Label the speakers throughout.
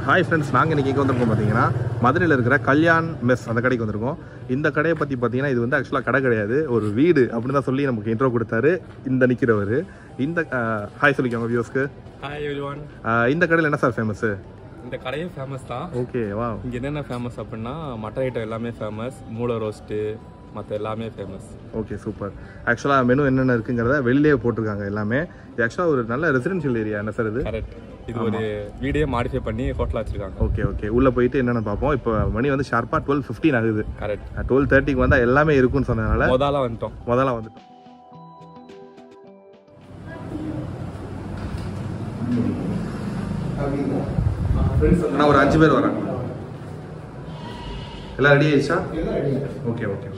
Speaker 1: Hi friends நாங்கள் இன்றைக்கி எங்கே வந்திருக்கோம் பார்த்தீங்கன்னா மதுரையில் இருக்கிற கல்யாண் மெஸ் அந்த கடைக்கு வந்திருக்கோம் இந்த கடையை பற்றி பார்த்தீங்கன்னா இது வந்து ஆக்சுவலாக கடை கிடையாது ஒரு வீடு அப்படின்னு தான் சொல்லி நமக்கு இன்ட்ரோ கொடுத்தாரு இந்த நிற்கிறவர் இந்த ஹாய் சொல்லிக்கோங்க வியூஸ்க்கு
Speaker 2: ஹாய் எவ்ரிவான்
Speaker 1: இந்த கடையில் என்ன சார் ஃபேமஸ்ஸு
Speaker 2: இந்த கடையும் ஃபேமஸ் தான்
Speaker 1: ஓகே வா
Speaker 2: இங்கே என்னென்ன ஃபேமஸ் அப்படின்னா மட்டன் ஐட்டம் எல்லாமே ஃபேமஸ் மூளை ரோஸ்ட்டு மற்ற எல்லாமே ஃபேமஸ்
Speaker 1: ஓகே சூப்பர் ஆக்சுவலாக மெனு என்னென்ன இருக்குங்கிறத வெளியிலே போட்டிருக்காங்க எல்லாமே இது ஆக்சுவலாக ஒரு நல்ல ரெசிடென்ஷியல் ஏரியா என்ன சார் இது
Speaker 2: கரெக்ட் இது ஒரு வீடியோ மாடிஃபை பண்ணி ஹோட்டலாக வச்சுருக்காங்க
Speaker 1: ஓகே ஓகே உள்ளே போயிட்டு என்னென்னு பார்ப்போம் இப்போ மணி வந்து ஷார்ப்பாக டுவெல் ஃபிஃப்டின் ஆகுது
Speaker 2: கரெக்ட்
Speaker 1: டுவெல் தேர்ட்டிக்கு வந்தால் எல்லாமே இருக்குன்னு சொன்னதுனால
Speaker 2: முதல்ல வந்துட்டோம்
Speaker 1: முதல்ல வந்துட்டோம் நான் ஒரு அஞ்சு பேர் வரேன் எல்லாம் ரெடி ஆயிடுச்சா ஓகே ஓகே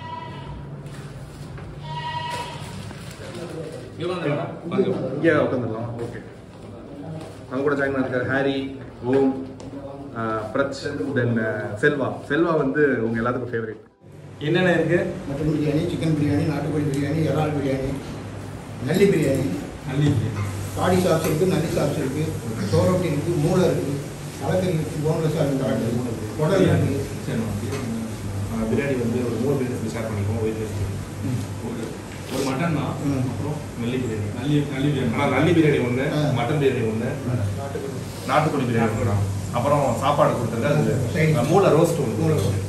Speaker 1: இங்கே உட்காந்துடலாம் ஓகே அவங்க கூட ஜாயின் பண்ணிருக்காரு ஹாரி ஓம் பிரச் தென் செல்வா செல்வா வந்து உங்க எல்லாத்துக்கும் ஃபேவரட் என்னென்ன இருக்கு
Speaker 3: மட்டன் பிரியாணி சிக்கன் பிரியாணி நாட்டுக்கோழி பிரியாணி இறால் பிரியாணி நல்லி பிரியாணி காடி சாப்ஸ் இருக்குது நல்லி சாப்ஸ் இருக்குது சோரொட்டி இருக்குது மூளை இருக்குது தலைக்கறி இருக்குது போன்லெஸ்ஸாக இருக்குது குடல் இருக்குது
Speaker 1: பிரியாணி வந்து ஒரு மூணு பிரியாணி ஷேர் பண்ணிக்குவோம் ஒயிட் ரைஸ்
Speaker 4: ஒரு மட்டன் தான்
Speaker 3: ம்.
Speaker 4: அப்புறம்
Speaker 1: நல்லி பிரியாணி
Speaker 4: நல்லி நல்லி பிரியாணி
Speaker 1: ஆனால் நல்லி பிரியாணி ஒன்று
Speaker 3: ஆ.
Speaker 1: மட்டன் பிரியாணி ஒன்று
Speaker 3: நாட்டுக்கோழி
Speaker 1: நாட்டுக்கோழி பிரியாணி ஒன்று அப்புறம் சாப்பாடு கொடுத்துருங்க அது
Speaker 3: Side.
Speaker 1: அஹ், மூளை ரோஸ்ட் ஒன்று
Speaker 3: மூளை roast.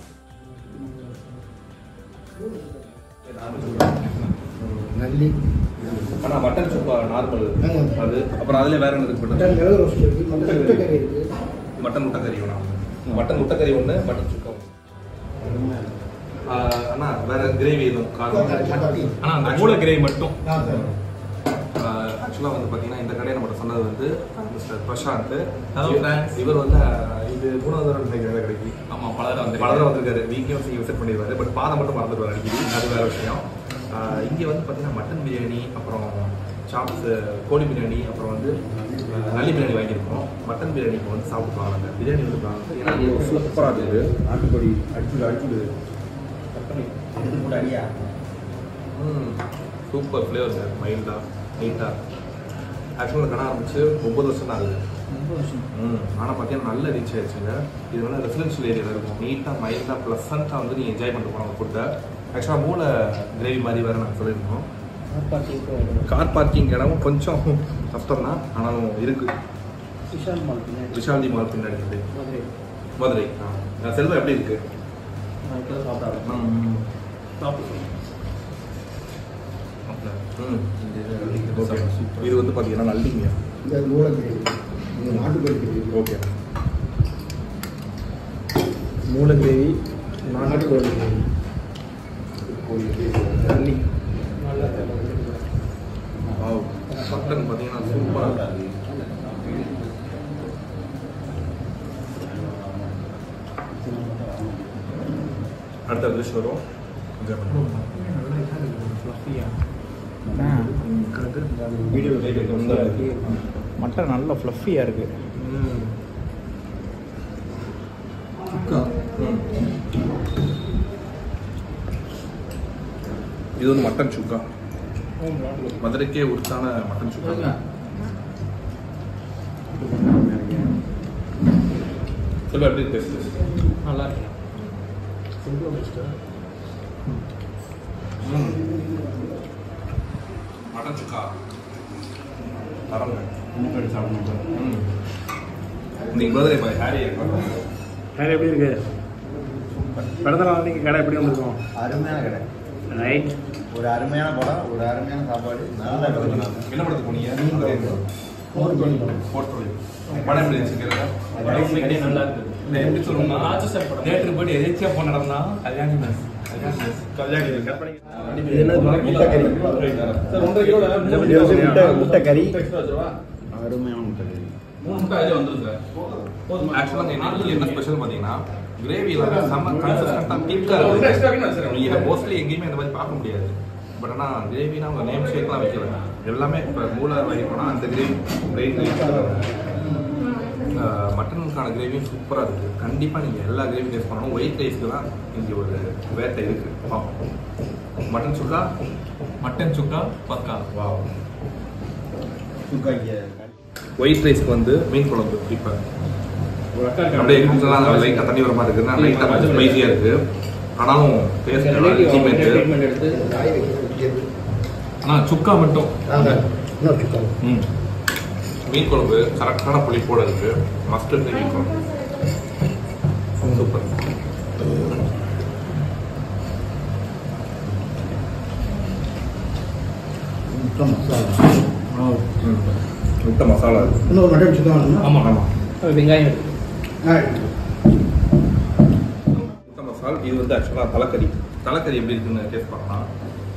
Speaker 3: நல்லி
Speaker 1: ஆனால் மட்டன் சுப்பா நார்மல்
Speaker 3: ஆமா.
Speaker 1: அது அப்புறம் அதில் வேற என்ன இருக்கு
Speaker 3: மட்டன் மிளகு ரோஸ்ட் இருக்குது மட்டன் முட்டைக்கறி இருக்குது
Speaker 1: மட்டன் முட்டைக்கறி வேணும் மட்டன் முட்டைக்கறி ஒன்று மட்டன் சுக்கா ஒன்று அண்ணா வேற கிரேவி எதுவும் காரம்
Speaker 3: சப்பாத்தி
Speaker 4: ஆனா அந்த மூளை கிரேவி மட்டும்
Speaker 3: ஆ சார்
Speaker 1: ஆக்சுவலாக வந்து பார்த்தீங்கன்னா இந்த கடையை நம்ம சொன்னது வந்து மிஸ்டர் பிரசாந்த்
Speaker 4: Hello, friends.
Speaker 1: இவர் வந்து அஹ், இது மூணாவது தடவை நினைக்கிறேன் இந்த கடைக்கு
Speaker 4: ஆமா பல தடவை வந்து
Speaker 1: பல தடவை வந்திருக்காரு வீக்கையும் சீக்கிரம் விசிட் பண்ணிடுவாரு பட் பாதம் மட்டும் மறந்துடுவார் அடிக்கடி அது வேற விஷயம் ஆஹ் இங்க வந்து பார்த்தீங்கன்னா மட்டன் பிரியாணி அப்புறம் சாப்ஸ் கோழி பிரியாணி அப்புறம் வந்து ஆஹ், நல்லி பிரியாணி வாங்கியிருக்கோம் மட்டன் பிரியாணிக்கு வந்து சாப்பிட்டு அந்த பிரியாணி வந்து பாருங்க ஏன்னா சூப்பராக இருக்குது நாட்டுக்கோழி அடிச்சுடு அடிச்சுடு சூப்பர் ஃப்ளேவர் சார் மைல்டாக நீட்டாக ஆக்சுவலாக கடை ஆரம்பிச்சு ஒம்பது வருஷம் தான் ஆகுது ம் ஆனால் பார்த்தீங்கன்னா நல்ல ரீச் ஆயிடுச்சுங்க இது வந்து ரெசிடென்ஷியல் ஏரியாவில் இருக்கும் நீட்டாக மைல்டாக ப்ளசண்ட்டாக வந்து நீங்கள் என்ஜாய் பண்ணிட்டு போனோம் ஃபுட்டை ஆக்சுவலாக மூளை கிரேவி மாதிரி வேறு நாங்கள் சொல்லியிருந்தோம் கார் பார்க்கிங் இடமும் கொஞ்சம் கஷ்டம் தான் ஆனாலும் இருக்கு
Speaker 3: விஷால் மால் பின்னாடி
Speaker 1: விஷாந்தி மால் பின்னாடி இருக்கு
Speaker 3: மதுரை
Speaker 1: மதுரை ஆ செல்வம் எப்படி இருக்கு
Speaker 3: நான் இப்போ சாப்பிட்றேன்
Speaker 1: ம் ம் ஓகே இது வந்து பார்த்தீங்கன்னா நல்லிங்க
Speaker 3: இந்த மூளை கிரேவி இந்த நாட்டுக்கோழி கிரேவி
Speaker 1: ஓகே
Speaker 3: மூளை கிரேவி நாட்டுக்கோழி கிரேவி
Speaker 1: நல்லி வாவ் மட்டன் பார்த்தீங்கன்னா சூப்பராக இருக்கு அடுத்த டிஷ் வரும் enjoy பண்ணுவோம்.
Speaker 5: மட்டன் நல்ல ஃப்ளஃபியாக இருக்குது
Speaker 1: ம். ம். இது வந்து மட்டன் சுக்கா மதுரைக்கே உருத்தான மட்டன் சுக்கா சொல்ல எப்படி டேஸ்ட்
Speaker 4: நல்லா இருக்கு
Speaker 1: மட்டன் சுக்கா தரங்க
Speaker 4: முன்னாடி சாப்பிடணும்
Speaker 1: ம் இன்னைக்கு பர்த்டே பாய் ஹாரி
Speaker 5: வேறு எப்படி இருக்கு பிறந்த நாள் நீங்கள் கடை எப்படி வந்திருக்கோம்
Speaker 6: அருமையான கடை
Speaker 5: ரைட்
Speaker 6: ஒரு அருமையான படம் ஒரு அருமையான சாப்பாடு நல்ல கடை
Speaker 1: என்ன படத்துக்கு போனீங்க போர்ட்டோலி படம் எப்படி இருந்துச்சு
Speaker 4: கடை நல்லா இருக்கு
Speaker 1: இல்லை, எப்படி சொல்லணும்னா
Speaker 4: நேற்று போயிட்டு எதிர்த்தியா போன நடந்தா கல்யாணி மிஸ்
Speaker 1: கல்யாணி கட் பண்ணி
Speaker 5: இது என்ன முட்டை கறி
Speaker 1: சார் ஒன்றரை கிலோல
Speaker 5: இது வந்து முட்டை முட்டை கறி அருமையான முட்டை கறி
Speaker 4: மூணு முட்டை அதிலே வந்துரும் சார்
Speaker 1: ஆக்சுவலாக இன்னைக்கு என்ன ஸ்பெஷல் பார்த்தீங்கன்னா கிரேவி எல்லாமே செம்ம கன்சிஸ்டண்டாக திக்காக இருக்குது நீங்கள் மோஸ்ட்லி எங்கேயுமே இந்த மாதிரி பார்க்க முடியாது பட் ஆனால் கிரேவினா அவங்க நேம் ஷேக்லாம் வைக்கல எல்லாமே இப்போ மூளை வாங்கி போனால் அந்த கிரேவி கிரேவி மட்டனுக்கான கிரேவியும் சூப்பராக இருக்குது கண்டிப்பாக நீங்கள் எல்லா கிரேவி டேஸ்ட் பண்ணணும் ஒயிட் ரைஸ்க்கு தான் இங்கே ஒரு வேட்டை இருக்குது பார்ப்போம் மட்டன் சுக்கா
Speaker 4: மட்டன் சுக்கா பக்கா
Speaker 1: வா ஒயிட் ரைஸ்க்கு வந்து மீன் குழம்பு இப்போ
Speaker 4: ஒரு அக்கா இருக்காங்க.
Speaker 1: அப்படியே இருக்குலாம் லைட்டாக தண்ணி வர மாதிரி இருக்குன்னா லைட்டாக கொஞ்சம் ஸ்பைசியாக இருக்கு ஆனாலும் டேஸ்ட் அல்டிமேட்
Speaker 3: எடுத்து காய் வைக்கிறது
Speaker 4: ஆனா சுக்கா மட்டும்
Speaker 3: இன்னொரு சிக்கன்
Speaker 4: ம்
Speaker 1: மீன் குழம்பு கரெக்டான புளிப்போட இருக்கு மஸ்டர்ட் மீன் குழம்பு சூப்பர்
Speaker 3: முட்டை மசாலா
Speaker 1: முட்டை மசாலா இருக்கு
Speaker 3: இன்னொரு மட்டன் சிக்கன் வேணுமா
Speaker 1: ஆமாம் ஆமாம்
Speaker 7: வெங்காயம்
Speaker 3: ஆ,
Speaker 1: முட்டை மசால் இது வந்து ஆக்சுவலாக தலைக்கறி தலைக்கறி எப்படி இருக்குன்னு டேஸ்ட் பண்ணலாம்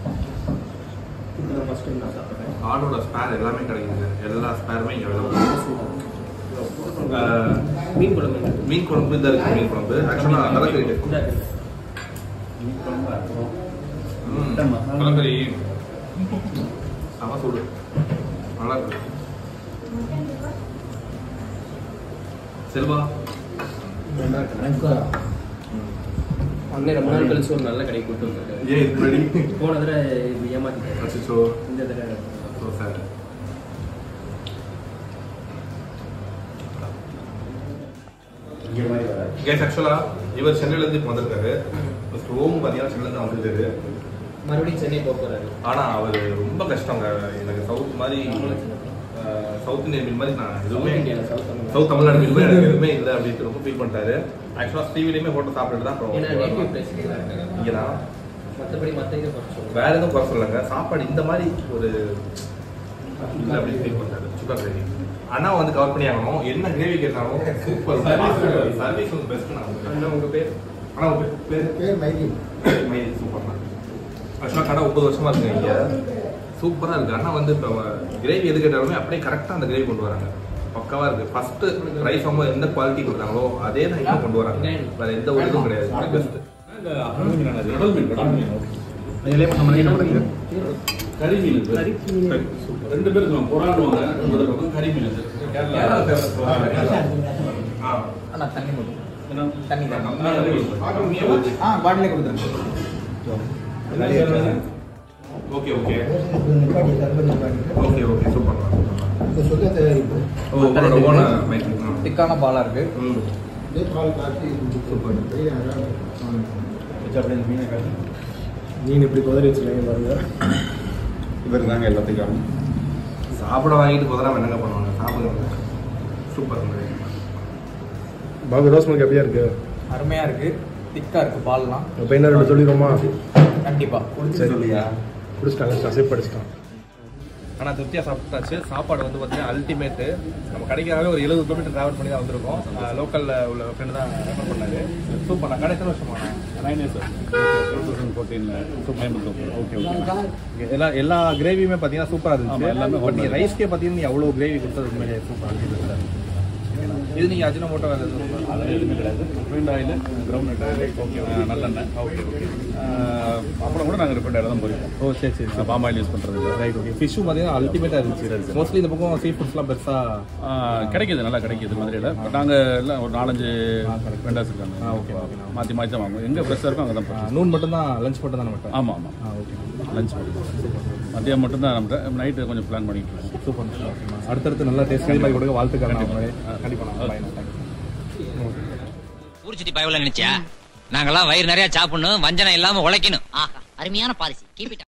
Speaker 7: ஃபஸ்ட்டு நான் சாப்பிட்றேன்
Speaker 1: ஆடோட ஸ்பேர் எல்லாமே கிடைக்குது எல்லா ஸ்பேருமே இங்கே
Speaker 7: மீன் குழம்பு
Speaker 1: மீன் குழம்பு இந்த இருக்கு மீன் குழம்பு ஆக்சுவலாக தலைக்கறி taste.
Speaker 7: இதா இருக்கு.
Speaker 1: ம், தலைக்கறி செம சூடு நல்லா இருக்கு செல்வா
Speaker 3: எனக்கு
Speaker 7: அண்ணே ரொம்ப நாள் கழிச்சு ஒரு நல்ல கடை கூட்டு வந்திருக்காரு
Speaker 1: ஏன் இது முன்னாடி
Speaker 7: போன தடவை இது ஏமாத்திட்டாரு
Speaker 1: அச்சோ
Speaker 7: இந்த தடவை
Speaker 1: ஸோ சார் கேஸ் ஆக்சுவலாக இவர் சென்னையிலேருந்து இப்போ வந்திருக்காரு ஃபஸ்ட் ரூம் பார்த்தீங்கன்னா சென்னையிலேருந்து வந்துருக்காரு
Speaker 7: மறுபடியும் சென்னை போக போறாரு
Speaker 1: ஆனால் அவர் ரொம்ப கஷ்டங்க எனக்கு சவுத் மாதிரி சவுத் இந்தியன் மீன் மாதிரி நான் எதுவுமே
Speaker 7: இந்தியால சவுத் தமிழ்
Speaker 1: சவுத் தமிழ்நாடு மீன் மாதிரி எனக்கு எதுவுமே இல்லை அப்படின்ட்டு ரொம்ப ஃபீல் பண்ணிட்டாரு ஆக்சுவலாக ஸ்ரீவிலையுமே ஹோட்டல் சாப்பிட்டுட்டு தான்
Speaker 7: ஏன்னா
Speaker 1: அப்புறம்
Speaker 7: நேட்டிவ் பிளேஸ் இருக்காங்க
Speaker 1: இங்கே தான்
Speaker 7: மற்றபடி மற்ற இதை குறைச்சு சொல்லுங்க
Speaker 1: வேற எதுவும் குறை சொல்லலைங்க சாப்பாடு இந்த மாதிரி ஒரு இல்லை அப்படின்னு ஃபீல் பண்ணாரு சுக்கா கிரேவி அண்ணா வந்து கவர் பண்ணி ஆகணும் என்ன கிரேவி கேட்டாலும் சூப்பர் சர்வீஸ் வந்து பெஸ்ட் நான்
Speaker 7: அண்ணா உங்க பேர்
Speaker 1: ஆனால் உங்க பேர்
Speaker 3: பேர் மைதி
Speaker 1: மைதி சூப்பர் தான் ஆக்சுவலாக கடை முப்பது வருஷமா இருக்கு இங்கே சூப்பராக இருக்கு அண்ணா வந்து இப்போ கிரேவி எது கேட்டாலுமே அப்படியே கரெக்டாக அந்த கிரேவி கொண்டு வராங்க பக்காவா இருக்கு ஃபர்ஸ்ட் ரைஸ் அவங்க எந்த குவாலிட்டி கொடுத்தாங்களோ அதே தான் இப்போ கொண்டு வராங்க வேற எந்த ஒரு இதுவும் கிடையாது பெஸ்ட்
Speaker 4: இந்த கடல் மீன் என்னது? கடல் மீன் கடல் மீன்
Speaker 5: அதிலே நம்ம என்ன பண்ணுறது
Speaker 4: கறி மீன் இது. ரெண்டு பேரும் சொல்லுவாங்க புறாண்டுவாங்க ரெண்டு பேரும் சொல்லுவாங்க கறி மீன் இது. கேரளா
Speaker 7: அண்ணா தண்ணி மட்டும்
Speaker 4: என்ன?
Speaker 7: தண்ணி தான்
Speaker 3: ஆ பாட்டிலே கொடுத்துருங்க
Speaker 1: ஓகே ஓகே
Speaker 3: நிப்பாட்டி சர்பத் நிப்பாட்டி
Speaker 1: ஓகே ஓகே சூப்பர்
Speaker 3: இப்போ சுத்த தயாரிப்பு
Speaker 1: ஓ உங்களோட ஓன மைக்
Speaker 7: திக்கான பாலா இருக்கு
Speaker 1: ம்
Speaker 3: இதே பால் காய்ச்சி சூப்பர்
Speaker 5: மீன் இப்படி குதிரை வச்சுருக்கீங்க பாருங்க
Speaker 6: இவர் தாங்க எல்லாத்துக்கும்
Speaker 1: சாப்பிட வாங்கிட்டு குதிராம என்னங்க பண்ணுவாங்க சாப்பிடுங்க சூப்பர்
Speaker 5: பாபு ரோஸ் மில்க் எப்படியா இருக்கு
Speaker 7: அருமையா இருக்கு திக்கா இருக்கு பால்லாம்
Speaker 5: இப்போ என்ன ரெண்டு சொல்லிடுவோமா
Speaker 7: கண்டிப்பா
Speaker 5: சரி இல்லையா குடிச்சிட்டாங்க கசைப்பு அடிச்சிட்டான்
Speaker 1: ஆனால் திருப்தியாக சாப்பிட்டாச்சு சாப்பாடு வந்து பார்த்தீங்கன்னா அல்டிமேட்டு நம்ம கடைக்காகவே ஒரு எழுபது கிலோமீட்டர் ட்ராவல் பண்ணி தான் வந்திருக்கோம் லோக்கலில் உள்ள ஃப்ரெண்டு தான் ரெஃபர் பண்ணாரு சூப்பர் நான் கடை எத்தனை வருஷமா
Speaker 4: நைன் இயர்ஸ் டூ தௌசண்ட் ஃபோர்டீனில் கோயம்புத்தூர் ஓகே ஓகே
Speaker 1: எல்லா எல்லா கிரேவியுமே பார்த்தீங்கன்னா சூப்பராக இருந்துச்சு
Speaker 4: ஆமா, எல்லாமே
Speaker 1: பட் நீங்கள் ரைஸ்க்கே பார்த்தீங்கன்னா நீ அவ்வளோ கிரேவி கொடுத்தது உண்மையிலே சூப்பராக இது நீங்கள் அஜினமோட்டோ வேறு எதுவும்
Speaker 4: அது எதுவுமே கிடையாது refined oil ground oil okay நல்லெண்ணெய் ஓகே ஓகே அப்புறம் கூட நாங்கள் ரிஃபைண்ட் ஆயில் தான் போயிருக்கோம்
Speaker 1: ஓ சரி சரி
Speaker 4: பாம் ஆயில் யூஸ் பண்ணுறது இல்லை
Speaker 1: ரைட் ஓகே ஃபிஷ்ஷும் பார்த்தீங்கன்னா அல்டிமேட்டாக இருந்துச்சு மோஸ்ட்லி இந்த பக்கம் சீ ஃபுட்ஸ்லாம் பெருசாக
Speaker 4: கிடைக்குது நல்லா கிடைக்குது மதுரையில் பட் நாங்கள் எல்லாம் ஒரு நாலஞ்சு வெண்டாஸ் இருக்காங்க
Speaker 1: ஆ, okay, okay.
Speaker 4: மாற்றி மாற்றி தான் வாங்குவோம் எங்கே ஃப்ரெஷ்ஷாக இருக்கோ அங்கே தான் போகிறோம்
Speaker 1: நூன் மட்டும் தான் லஞ்ச் மட்டும் தான் மட்டும்
Speaker 4: ஆமாம் ஆமாம்
Speaker 1: ஆ ஓகே
Speaker 4: லஞ்ச் மதியம் மட்டும் தான் நம்ம நைட்டு கொஞ்சம் பிளான் பண்ணிட்டு இருக்கோம்
Speaker 1: சூப்பர் அடுத்தடுத்து நல்லா டேஸ்ட் மாதிரி கொடுக்க வாழ்த்துக்கள் கண்டிப்பாக நான்
Speaker 8: ஊர் சுத்தி பயவுல நினைச்சியா நாங்கெல்லாம் வயிறு நிறைய சாப்பிடணும் வஞ்சனம் இல்லாம உழைக்கணும்
Speaker 9: ஆஹா அருமையான பாலிசி கீப் இட்